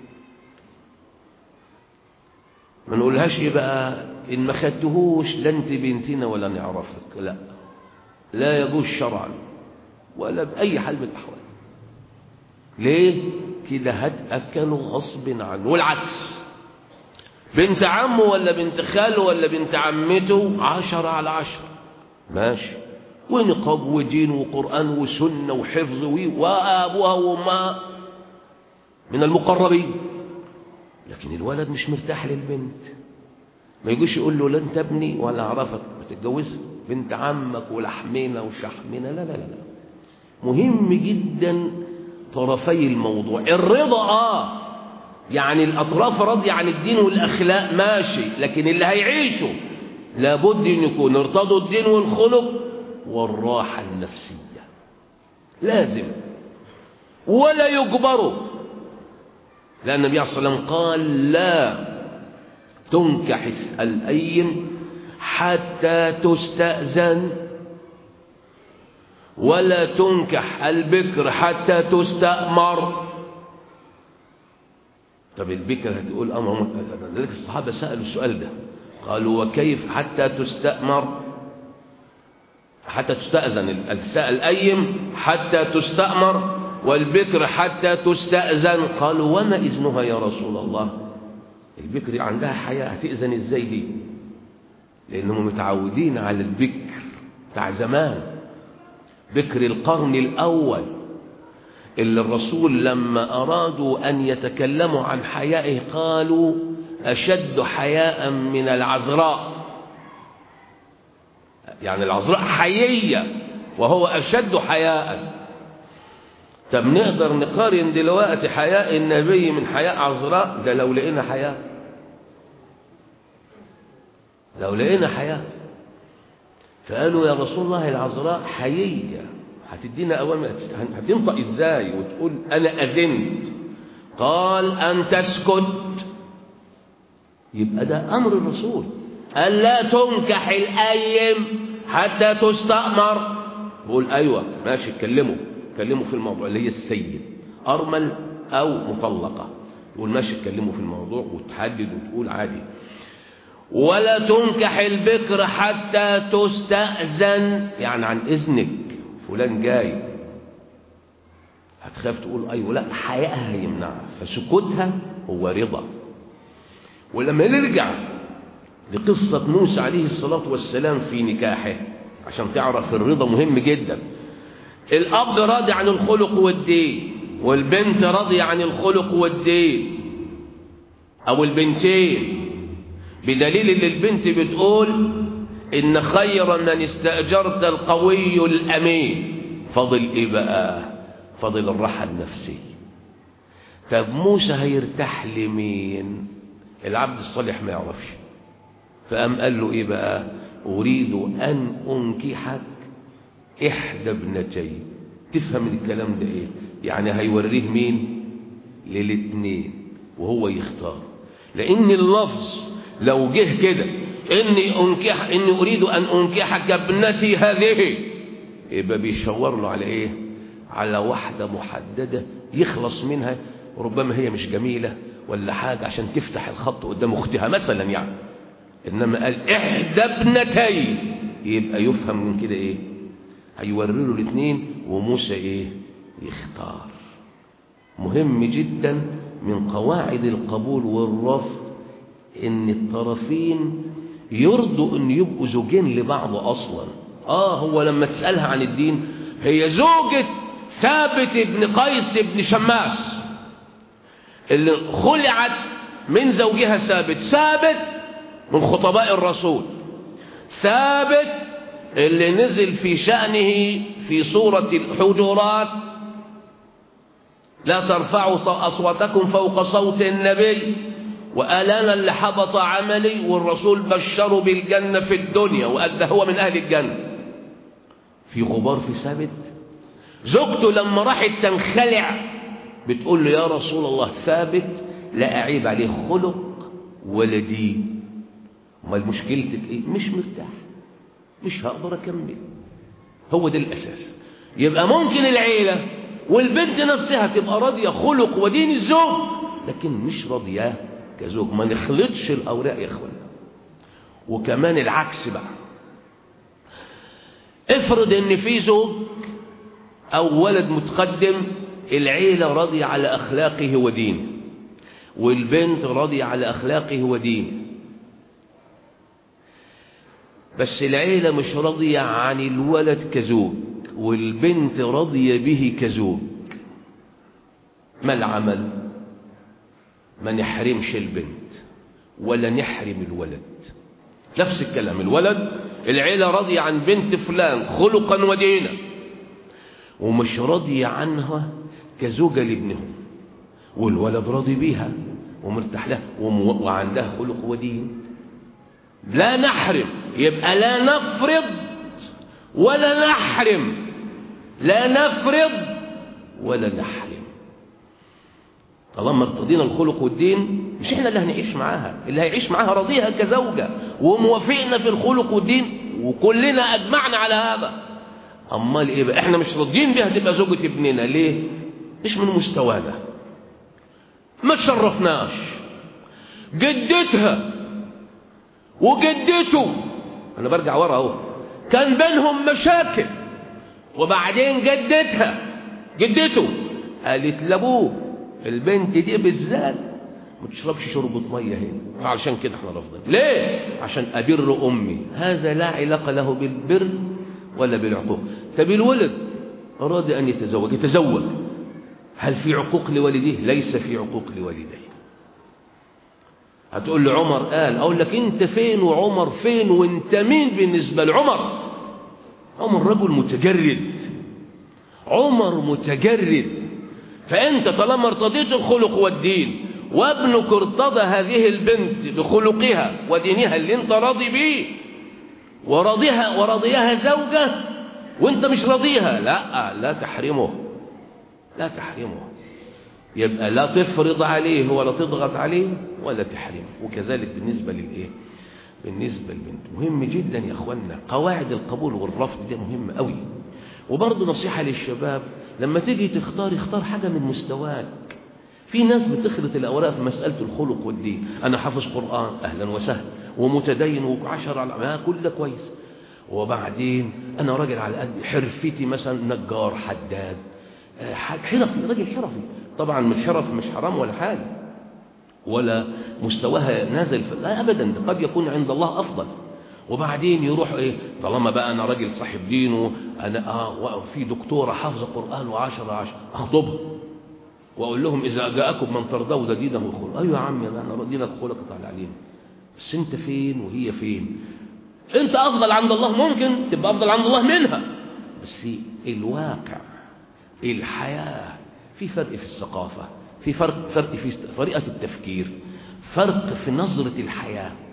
ما نقولهاش ايه بقى ان ما خدتهوش لا انت بنتنا ولا نعرفك لا لا يجوز شرعا ولا باي حال من الاحوال ليه كده هتاكله غصب عنه والعكس بنت عمه ولا بنت خاله ولا بنت عمته عشرة على عشرة ماشي ونقاب ودين وقرآن وسنة وحفظ وأبوها وأمها من المقربين لكن الولد مش مرتاح للبنت ما يجوش يقول له لا انت ابني ولا اعرفك ما تتجوزها بنت عمك ولحمنا وشحمنا لا لا لا مهم جدا طرفي الموضوع الرضا اه يعني الاطراف راضيه عن الدين والاخلاق ماشي لكن اللي هيعيشوا لابد ان يكون ارتضوا الدين والخلق والراحه النفسيه لازم ولا يجبروا لأن النبي عليه الصلاة والسلام قال لا تنكح الأيم حتى تستأذن ولا تنكح البكر حتى تستأمر طب البكر هتقول أمر ذلك الصحابة سألوا السؤال ده قالوا وكيف حتى تستأمر حتى تستأذن الأيم حتى تستأمر والبكر حتى تستأذن قالوا وما إذنها يا رسول الله البكر عندها حياة هتأذن إزاي دي لأنهم متعودين على البكر بتاع زمان بكر القرن الأول اللي الرسول لما أرادوا أن يتكلموا عن حيائه قالوا أشد حياء من العذراء يعني العذراء حيية وهو أشد حياء طب نقدر نقارن دلوقتي حياء النبي من حياء عذراء ده لو لقينا حياء لو لقينا حياء فقالوا يا رسول الله العذراء حيية هتدينا أوامر هتنطق إزاي وتقول أنا أذنت قال أن تسكت يبقى ده أمر الرسول ألا تنكح الأيم حتى تستأمر بقول أيوة ماشي اتكلموا اتكلموا في الموضوع اللي هي السيد أرمل أو مطلقة تقول ماشي اتكلموا في الموضوع وتحدد وتقول عادي ولا تنكح البكر حتى تستأذن يعني عن إذنك فلان جاي هتخاف تقول أيوة لا حيائها يمنعها فسكوتها هو رضا ولما نرجع لقصة موسى عليه الصلاة والسلام في نكاحه عشان تعرف الرضا مهم جدا الأب راضي عن الخلق والدين والبنت راضية عن الخلق والدين أو البنتين بدليل اللي البنت بتقول إن خير من استأجرت القوي الأمين فضل إيه بقى فضل الراحة النفسية طب موسى هيرتاح لمين العبد الصالح ما يعرفش فقام قال له ايه بقى اريد ان انكحك احدى ابنتي تفهم الكلام ده ايه يعني هيوريه مين للاتنين وهو يختار لان اللفظ لو جه كده اني انكح اني اريد ان انكحك ابنتي هذه يبقى بيشاور له على ايه على واحده محدده يخلص منها وربما هي مش جميله ولا حاجه عشان تفتح الخط قدام اختها مثلا يعني انما قال احدى ابنتي يبقى يفهم من كده ايه هيوري له الاثنين وموسى ايه يختار مهم جدا من قواعد القبول والرفض ان الطرفين يرضوا ان يبقوا زوجين لبعض اصلا اه هو لما تسألها عن الدين هي زوجة ثابت ابن قيس ابن شماس اللي خلعت من زوجها ثابت ثابت من خطباء الرسول ثابت اللي نزل في شأنه في سورة الحجرات لا ترفعوا أصواتكم فوق صوت النبي وألانا اللي حبط عملي والرسول بشره بالجنة في الدنيا وقد هو من أهل الجنة في غبار في ثابت زوجته لما راحت تنخلع بتقول له يا رسول الله ثابت لا أعيب عليه خلق ولا دين امال مشكلتك ايه مش مرتاح مش هقدر اكمل هو ده الاساس يبقى ممكن العيله والبنت نفسها تبقى راضيه خلق ودين الزوج لكن مش راضيه كزوج ما نخلطش الاوراق يا اخوانا وكمان العكس بقى افرض ان في زوج او ولد متقدم العيله راضيه على اخلاقه ودينه والبنت راضيه على اخلاقه ودينه بس العيلة مش راضية عن الولد كزوج والبنت راضية به كزوج ما العمل ما نحرمش البنت ولا نحرم الولد نفس الكلام الولد العيلة راضية عن بنت فلان خلقا ودينا ومش راضية عنها كزوجة لابنهم والولد راضي بيها ومرتاح لها وعندها خلق ودين لا نحرم يبقى لا نفرض ولا نحرم لا نفرض ولا نحرم طالما ارتضينا الخلق والدين مش احنا اللي هنعيش معاها اللي هيعيش معاها راضيها كزوجة وموافقنا في الخلق والدين وكلنا اجمعنا على هذا امال ايه بقى احنا مش راضيين بيها تبقى زوجة ابننا ليه مش من مستوانا ما تشرفناش جدتها وجدته انا برجع ورا اهو كان بينهم مشاكل وبعدين جدتها جدته قالت لابوه البنت دي بالذات ما تشربش شربة مية هنا فعشان كده احنا رافضين ليه عشان ابر امي هذا لا علاقة له بالبر ولا بالعقوق طب الولد اراد ان يتزوج يتزوج هل في عقوق لوالديه ليس في عقوق لوالديه هتقول لي عمر قال اقول لك انت فين وعمر فين وانت مين بالنسبة لعمر عمر رجل متجرد عمر متجرد فانت طالما ارتضيت الخلق والدين وابنك ارتضى هذه البنت بخلقها ودينها اللي انت راضي بيه ورضيها ورضيها زوجة وانت مش راضيها لا لا تحرمه لا تحرمه يبقى لا تفرض عليه ولا تضغط عليه ولا تحرمه وكذلك بالنسبة للإيه بالنسبة للبنت مهم جدا يا أخوانا قواعد القبول والرفض دي مهمة قوي وبرضه نصيحة للشباب لما تيجي تختار اختار حاجة من مستواك في ناس بتخلط الأوراق في مسألة الخلق والدين أنا حافظ قرآن أهلا وسهلا ومتدين وعشر على ما كل ده كويس وبعدين أنا راجل على قد حرفتي مثلا نجار حداد حرفي راجل حرفي طبعا من الحرف مش حرام ولا حاجة ولا مستواها نازل في... لا أبدا قد يكون عند الله أفضل وبعدين يروح إيه طالما بقى أنا راجل صاحب دين وأنا آه في دكتورة حافظة قرآن وعشرة عشر أخطبها وأقول لهم إذا جاءكم من ترضوا دينه وخلقه أيوة يا عمي أنا دينك وخلقك على علينا بس أنت فين وهي فين أنت أفضل عند الله ممكن تبقى أفضل عند الله منها بس الواقع الحياة في فرق في الثقافة في فرق فرق في طريقة التفكير فرق في نظرة الحياة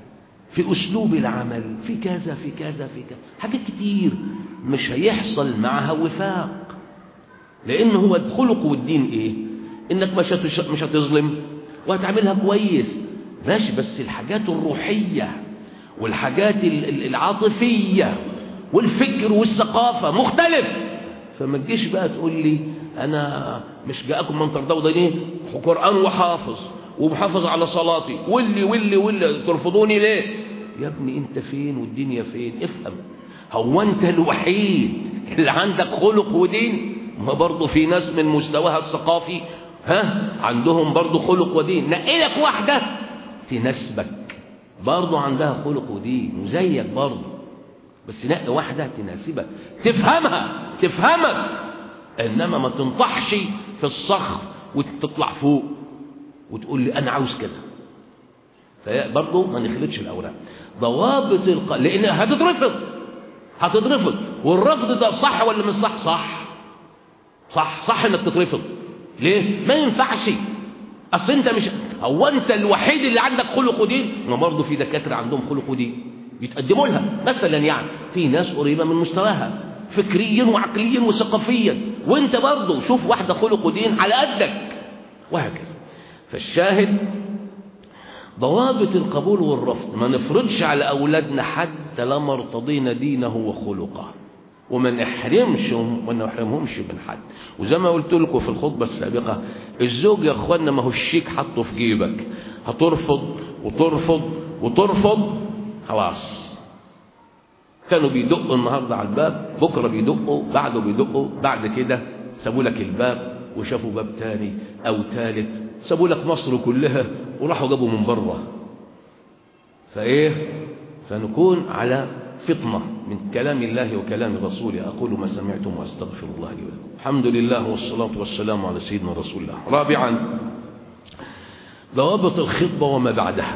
في أسلوب العمل في كذا في كذا في كذا حاجات كتير مش هيحصل معها وفاق لأن هو الخلق والدين إيه إنك مش هتش... مش هتظلم وهتعملها كويس ماشي بس الحاجات الروحية والحاجات العاطفية والفكر والثقافة مختلف فما تجيش بقى تقول لي أنا مش جاءكم من ترضوا دينه قرآن وحافظ ومحافظ على صلاتي واللي واللي واللي ترفضوني ليه يا ابني انت فين والدنيا فين افهم هو انت الوحيد اللي عندك خلق ودين ما برضه في ناس من مستواها الثقافي ها عندهم برضه خلق ودين نقي لك واحده تناسبك برضه عندها خلق ودين وزيك برضه بس نقي واحده تناسبك تفهمها تفهمك انما ما تنطحش في الصخر وتطلع فوق وتقول لي انا عاوز كذا فبرضه ما نخلطش الاوراق ضوابط الق... لان هتترفض هتترفض والرفض ده صح ولا مش صح صح صح صح انك تترفض ليه ما ينفعش اصل انت مش هو انت الوحيد اللي عندك خلق ودين ما برضه في دكاتره عندهم خلق ودين بيتقدموا لها مثلا يعني في ناس قريبه من مستواها فكريا وعقليا وثقافيا وانت برضه شوف واحده خلق ودين على قدك وهكذا فالشاهد ضوابط القبول والرفض ما نفرضش على أولادنا حد لما ارتضينا دينه وخلقه وما نحرمش وما نحرمهمش من حد وزي ما قلت لكم في الخطبة السابقة الزوج يا اخوانا ما هو الشيك حطه في جيبك هترفض وترفض وترفض خلاص كانوا بيدقوا النهارده على الباب بكره بيدقوا بعده بيدقوا بعد كده سابوا لك الباب وشافوا باب تاني او ثالث سابوا لك مصر كلها وراحوا جابوا من بره فايه فنكون على فطنة من كلام الله وكلام رسوله أقول ما سمعتم وأستغفر الله لي ولكم الحمد لله والصلاة والسلام على سيدنا رسول الله رابعا ضوابط الخطبة وما بعدها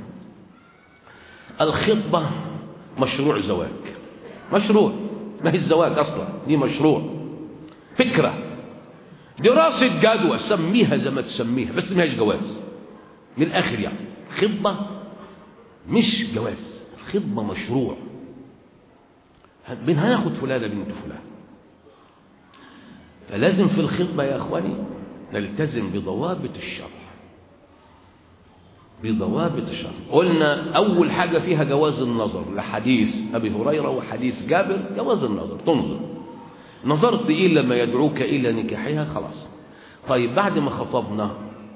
الخطبة مشروع زواج مشروع ما هي الزواج أصلا دي مشروع فكرة دراسة جدوى سميها زي ما تسميها بس ما هيش جواز من الآخر يعني خطبة مش جواز الخطبة مشروع بين هناخد فلانة بنت فلان فلازم في الخطبة يا أخواني نلتزم بضوابط الشرع بضوابط الشرع قلنا أول حاجة فيها جواز النظر لحديث أبي هريرة وحديث جابر جواز النظر تنظر نظرت إيه لما يدعوك إلى نكاحها خلاص طيب بعد ما خطبنا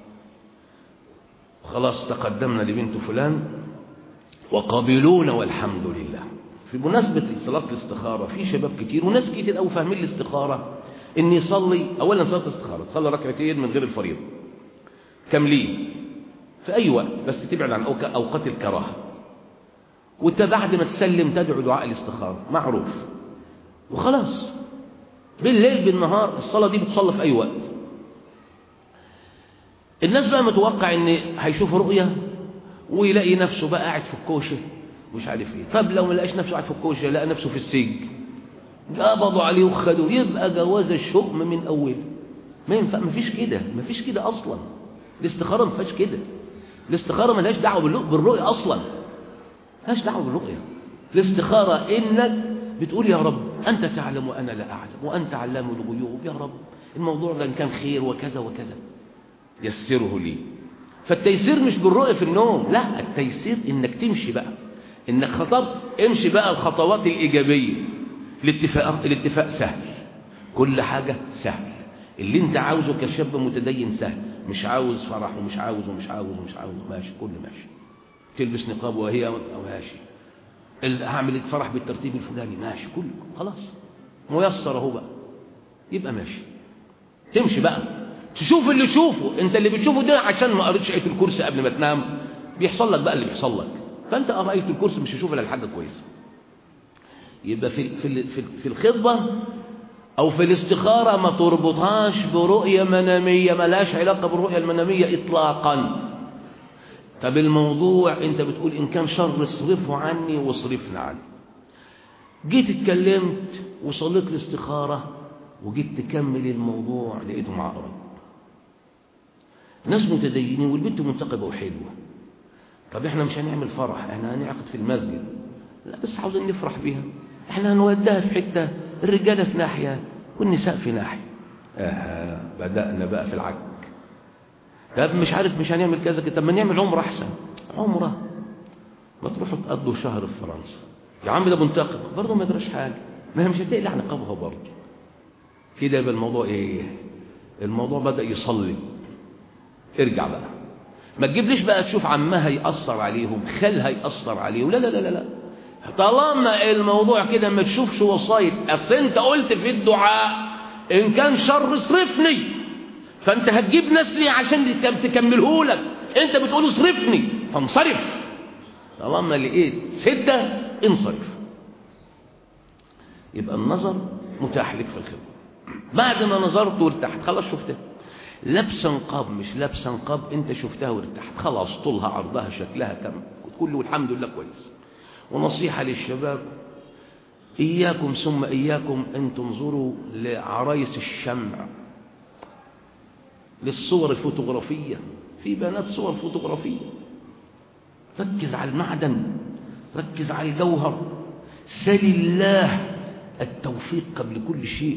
خلاص تقدمنا لبنت فلان وقبلونا والحمد لله في مناسبة صلاة الاستخارة في شباب كتير وناس كتير أو فاهمين الاستخارة إن يصلي أولا صلاة الاستخارة تصلي ركعتين من غير الفريضة كاملين في أي وقت بس تبعد عن أوقات الكراهة وانت بعد ما تسلم تدعو دعاء الاستخارة معروف وخلاص بالليل بالنهار الصلاة دي بتصلى في أي وقت الناس بقى متوقع ان هيشوف رؤية ويلاقي نفسه بقى قاعد في الكوشة مش عارف ايه طب لو ما لقاش نفسه قاعد في الكوشة لقى نفسه في السجن قبضوا عليه وخدوا يبقى جواز الشؤم من أول ما ينفع ما فيش كده ما فيش كده أصلا الاستخارة ما فيهاش كده الاستخارة ملهاش دعوة بالرؤية أصلا ملهاش دعوة بالرؤية الاستخارة إنك بتقول يا رب أنت تعلم وأنا لا أعلم وأنت علام الغيوب يا رب الموضوع ده إن كان خير وكذا وكذا يسره لي فالتيسير مش بالرؤية في النوم لا التيسير إنك تمشي بقى إنك خطبت امشي بقى الخطوات الإيجابية الاتفاق, الاتفاق سهل كل حاجة سهل اللي انت عاوزه كشاب متدين سهل مش عاوز فرح ومش عاوز ومش عاوز ومش عاوز ماشي كله ماشي تلبس نقاب وهي ماشي هعمل الفرح بالترتيب الفلاني ماشي كله خلاص ميسر اهو بقى يبقى ماشي تمشي بقى تشوف اللي تشوفه انت اللي بتشوفه ده عشان ما قريتش آية الكرسي قبل ما تنام بيحصل لك بقى اللي بيحصل لك فانت قرا آية الكرسي مش هتشوف الا الحاجه كويسه يبقى في في في الخطبه او في الاستخاره ما تربطهاش برؤيه مناميه ملهاش علاقه بالرؤيه المناميه اطلاقا طب الموضوع انت بتقول ان كان شر اصرفه عني واصرفنا عنه جيت اتكلمت وصليت الاستخاره وجيت تكمل الموضوع لقيته معقرب ناس متدينين والبنت منتقبه وحلوه طب احنا مش هنعمل فرح احنا هنعقد في المسجد لا بس عاوزين نفرح بيها احنا هنوديها في حته الرجاله في ناحيه والنساء في ناحيه آه بدأنا بقى في العك طب مش عارف مش هنعمل كذا كده طب ما نعمل عمره احسن عمره ما تروحوا تقضوا شهر في فرنسا يا عم ده منتقب برضه ما يدراش حاجه ما هي مش هتقلع نقابها برضه كده يبقى الموضوع ايه الموضوع بدأ يصلي ارجع بقى ما تجيبليش بقى تشوف عمها يأثر عليهم خالها يأثر عليهم لا لا لا لا لا طالما الموضوع كده ما تشوفش وصاية اصل انت قلت في الدعاء ان كان شر اصرفني فانت هتجيب ناس ليه عشان تكمله لك انت بتقول اصرفني فانصرف طالما لقيت سدة انصرف يبقى النظر متاح لك في الخدمة بعد ما نظرت وارتحت خلاص شفتها لابسه نقاب مش لابسه نقاب انت شفتها وارتحت خلاص طولها عرضها شكلها كم كله الحمد لله كويس ونصيحة للشباب إياكم ثم إياكم أن تنظروا لعرايس الشمع للصور الفوتوغرافية في بنات صور فوتوغرافية ركز على المعدن ركز على الجوهر سل الله التوفيق قبل كل شيء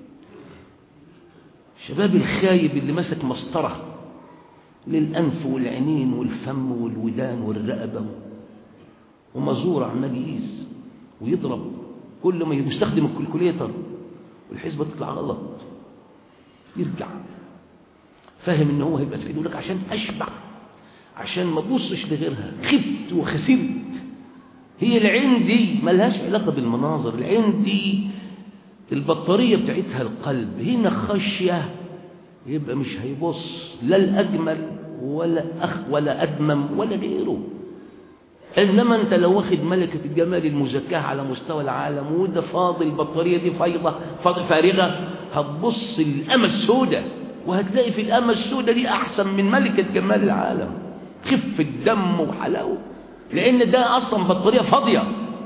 الشباب الخايب اللي مسك مسطرة للأنف والعينين والفم والودان والرقبة ومزور عمال يقيس ويضرب كل ما يستخدم الكالكوليتر والحسبة تطلع غلط يرجع فاهم ان هو هيبقى سعيد يقول لك عشان اشبع عشان ما ابصش لغيرها خبت وخسرت هي العين دي ملهاش علاقة بالمناظر العين دي البطارية بتاعتها القلب هنا خشية يبقى مش هيبص لا الأجمل ولا أخ ولا أدمم ولا غيره إنما أنت لو واخد ملكة الجمال المزكاة على مستوى العالم وده فاضي البطارية دي فايضة فاضي فارغة هتبص الأمة السوداء وهتلاقي في الأمة السوداء دي أحسن من ملكة جمال العالم خفة دم وحلاوة لأن ده أصلا بطارية فاضية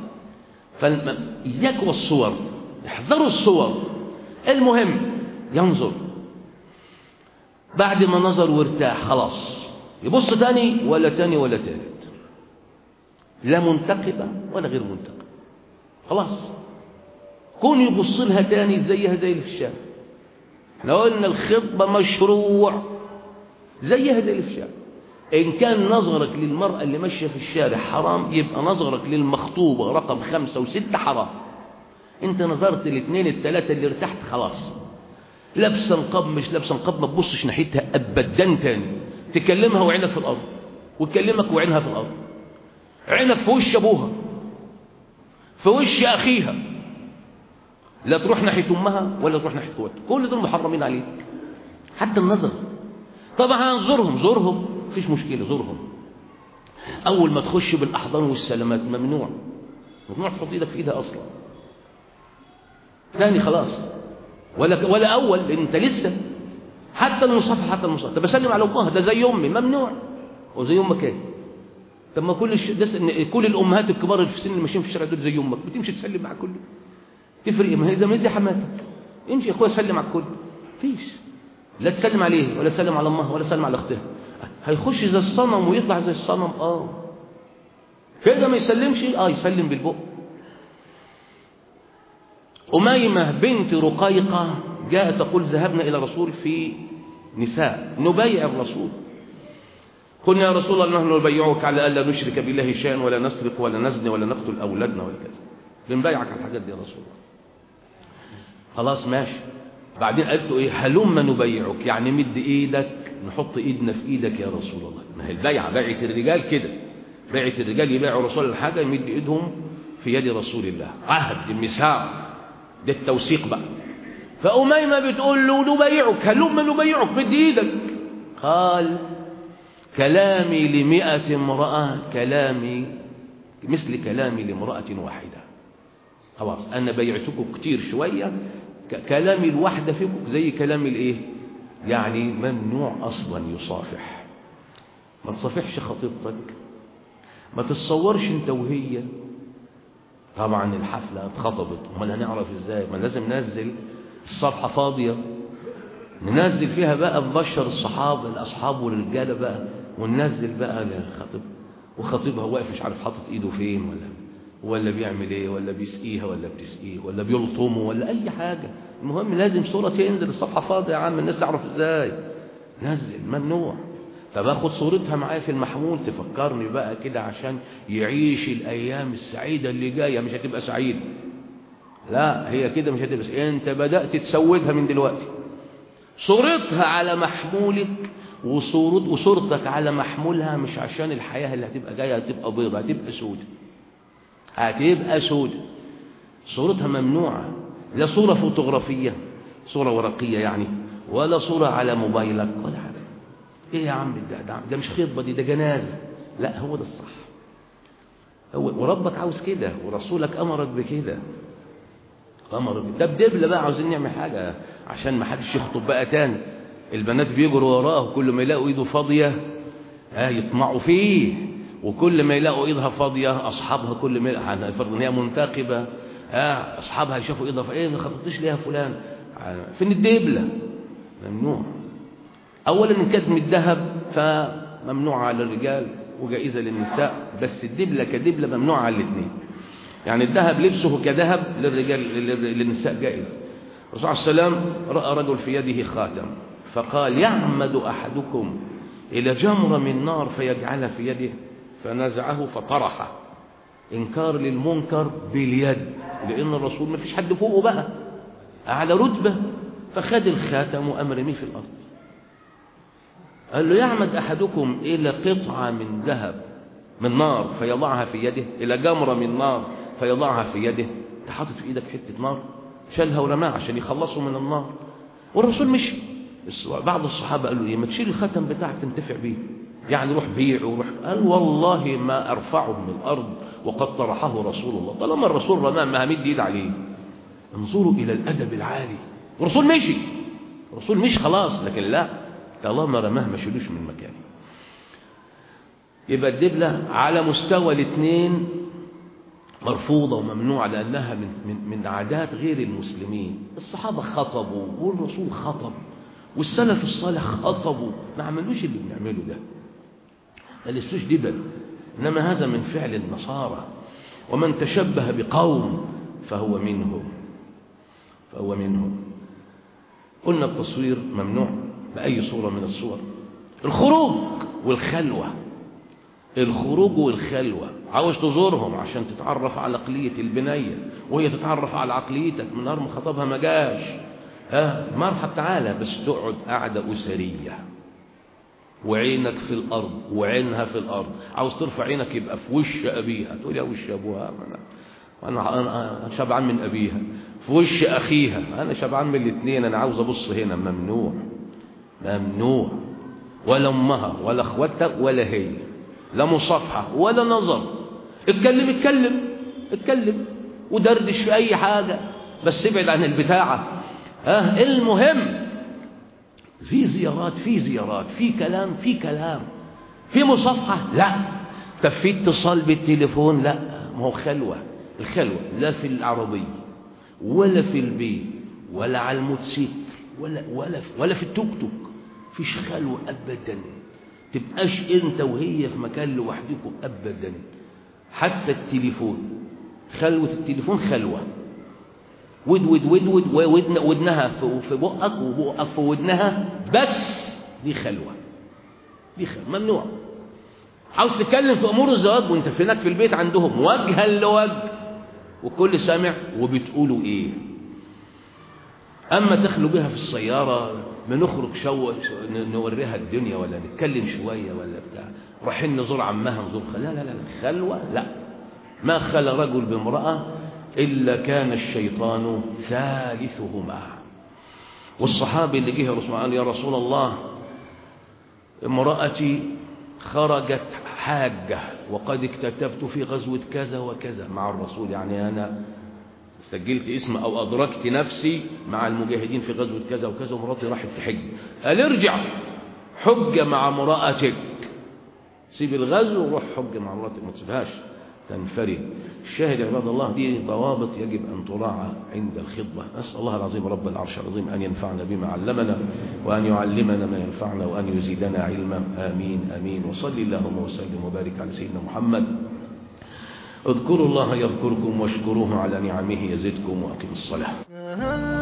فإياك والصور احذروا الصور المهم ينظر بعد ما نظر وارتاح خلاص يبص تاني ولا تاني ولا تالت لا منتقبة ولا غير منتقبة خلاص كون يبص لها تاني زيها زي اللي في الشارع احنا قلنا الخطبة مشروع زيها زي اللي في الشارع إن كان نظرك للمرأة اللي ماشية في الشارع حرام يبقى نظرك للمخطوبة رقم خمسة وستة حرام انت نظرت الاثنين الثلاثة اللي ارتحت خلاص لابسه نقاب مش لابسه نقاب ما تبصش ناحيتها ابدا تاني تكلمها وعينك في الارض وتكلمك وعينها في الارض عينك في وش ابوها في وش اخيها لا تروح ناحيه امها ولا تروح ناحيه اخواتها كل دول محرمين عليك حتى النظر طبعا زورهم زورهم مفيش مشكله زورهم اول ما تخش بالاحضان والسلامات ممنوع ممنوع تحط ايدك في ايدها اصلا ثاني خلاص ولا ولا اول لان انت لسه حتى المصافحه حتى المصافحه طب اسلم على امها ده زي امي ممنوع وزي امك ايه طب ما كل الش... ده كل الامهات الكبار اللي في السن اللي ماشيين في الشارع دول زي امك بتمشي تسلم مع كله تفرق ما هي زي زي حماتك امشي يا اخويا سلم على الكل فيش لا تسلم عليه ولا تسلم على امها ولا تسلم على اختها هيخش زي الصنم ويطلع زي الصنم اه كده ما يسلمش اه يسلم بالبق أميمة بنت رقيقة جاءت تقول ذهبنا إلى الرسول في نساء نبايع الرسول قلنا يا رسول الله نحن نبايعك على ألا نشرك بالله شيئا ولا نسرق ولا نزني ولا نقتل أولادنا ولا كذا بنبايعك على الحاجات دي يا رسول الله خلاص ماشي بعدين قالت له ايه هلم نبايعك يعني مد ايدك نحط ايدنا في ايدك يا رسول الله ما هي البيعه بيعه الرجال كده بيعه الرجال يبيعوا رسول الله حاجه يمد ايدهم في يد رسول الله عهد الميثاق ده التوثيق بقى فأميمة بتقول له نبيعك هلم نبيعك مد ايدك قال كلامي لمئة امرأة كلامي مثل كلامي لامرأة واحدة خلاص أنا بيعتكم كتير شوية كلامي الواحدة فيكم زي كلامي الايه يعني ممنوع أصلا يصافح ما تصافحش خطيبتك ما تتصورش انت وهي طبعا الحفلة اتخطبت امال هنعرف ازاي ما لازم ننزل الصفحة فاضية ننزل فيها بقى نبشر الصحابة الأصحاب والرجالة بقى وننزل بقى للخطيب وخطيبها واقف مش عارف حاطط ايده فين ولا ولا بيعمل ايه ولا بيسقيها ولا بتسقيه ولا بيلطمه ولا اي حاجة المهم لازم صورة تنزل الصفحة فاضية يا عم الناس تعرف ازاي نزل ممنوع فباخد صورتها معايا في المحمول تفكرني بقى كده عشان يعيش الايام السعيدة اللي جاية مش هتبقى سعيدة لا هي كده مش هتبقى سعيدة. انت بدأت تسودها من دلوقتي صورتها على محمولك وصورت وصورتك على محمولها مش عشان الحياة اللي هتبقى جاية هتبقى بيضة هتبقى سودة هتبقى سودة صورتها ممنوعة لا صورة فوتوغرافية صورة ورقية يعني ولا صورة على موبايلك ولا حاجة ايه يا عم ده ده, ده مش خطبة دي ده جنازة لا هو ده الصح هو وربك عاوز كده ورسولك أمرك بكده أمرك ده بدبلة بقى عاوزين نعمل حاجة عشان ما حدش يخطب بقى تاني البنات بيجروا وراه كل ما يلاقوا ايده فاضية اه يطمعوا فيه وكل ما يلاقوا ايدها فاضية اصحابها كل ما هنفرض ان هي منتقبة اه اصحابها يشوفوا ايدها فايه ما خطبتش ليها فلان فين الدبلة ممنوع اولا ان كانت من الذهب فممنوع على الرجال وجائزة للنساء بس الدبلة كدبلة ممنوع على الاثنين يعني الذهب لبسه كذهب للرجال للنساء جائز الرسول صلى الله عليه وسلم رأى رجل في يده خاتم فقال يعمد أحدكم إلى جمرة من نار فيجعلها في يده فنزعه فطرحه إنكار للمنكر باليد لأن الرسول ما فيش حد فوقه بقى أعلى رتبة فخد الخاتم وأمرميه في الأرض قال له يعمد أحدكم إلى قطعة من ذهب من نار فيضعها في يده إلى جمرة من نار فيضعها في يده تحطت في إيدك حتة نار شالها ورماها عشان يخلصوا من النار والرسول مشي بعض الصحابة قالوا إيه ما تشيل الختم بتاعك تنتفع بيه يعني روح بيع وروح قال والله ما أرفعه من الأرض وقد طرحه رسول الله طالما الرسول رماه ما همد ايد عليه انظروا إلى الأدب العالي الرسول مشي الرسول مش خلاص لكن لا طالما رماه ما شيلوش من مكانه يبقى الدبلة على مستوى الاثنين مرفوضة وممنوعة لأنها من, من, من عادات غير المسلمين الصحابة خطبوا والرسول خطب والسلف الصالح خطبوا ما عملوش اللي بنعمله ده ما لسوش دبل إنما هذا من فعل النصارى ومن تشبه بقوم فهو منهم فهو منهم قلنا التصوير ممنوع بأي صورة من الصور الخروج والخلوة الخروج والخلوة عاوز تزورهم عشان تتعرف على عقلية البنية وهي تتعرف على عقليتك من نهار ما خطبها ما جاش ها مرحب تعالى بس تقعد قعدة أسرية وعينك في الأرض وعينها في الأرض عاوز ترفع عينك يبقى في وش أبيها تقول يا وش أبوها أنا, أنا, أنا شبعان من أبيها في وش أخيها أنا شبعان من الاثنين أنا عاوز أبص هنا ممنوع ممنوع ولا أمها ولا أخواتها ولا هي لا مصافحة ولا نظر اتكلم اتكلم اتكلم ودردش في أي حاجة بس ابعد عن البتاعة ها المهم في زيارات في زيارات في كلام في كلام في مصافحة لا طب في اتصال بالتليفون لا ما هو خلوة الخلوة لا في العربية ولا في البيت ولا على الموتوسيكل ولا ولا ولا في التوك توك فيش خلوة أبدا تبقاش انت وهي في مكان لوحدكم ابدا حتى التليفون خلوة التليفون خلوة ود ود ود ود ودن ودنها في بقك وبقك في ودنها بس دي خلوة دي خلوة ممنوع عاوز تتكلم في امور الزواج وانت في هناك في البيت عندهم وجها لوجه والكل سامع وبتقولوا ايه اما تخلو بها في السياره بنخرج شو نوريها الدنيا ولا نتكلم شوية ولا بتاع رايحين نزور عمها نزور خل... لا لا لا خلوة لا ما خلى رجل بامرأة إلا كان الشيطان ثالثهما والصحابي اللي جه رسول قال يا رسول الله امرأتي خرجت حاجة وقد اكتتبت في غزوة كذا وكذا مع الرسول يعني أنا سجلت اسم أو أدركت نفسي مع المجاهدين في غزوة كذا وكذا ومراتي راحت تحج قال ارجع حج مع امرأتك سيب الغزو وروح حج مع مراتك ما تسيبهاش تنفرد الشاهد يا عباد الله دي ضوابط يجب أن تراعى عند الخطبة أسأل الله العظيم رب العرش العظيم أن ينفعنا بما علمنا وأن يعلمنا ما ينفعنا وأن يزيدنا علما آمين آمين وصلي اللهم وسلم وبارك على سيدنا محمد اذكروا الله يذكركم واشكروه على نعمه يزدكم وأقم الصلاة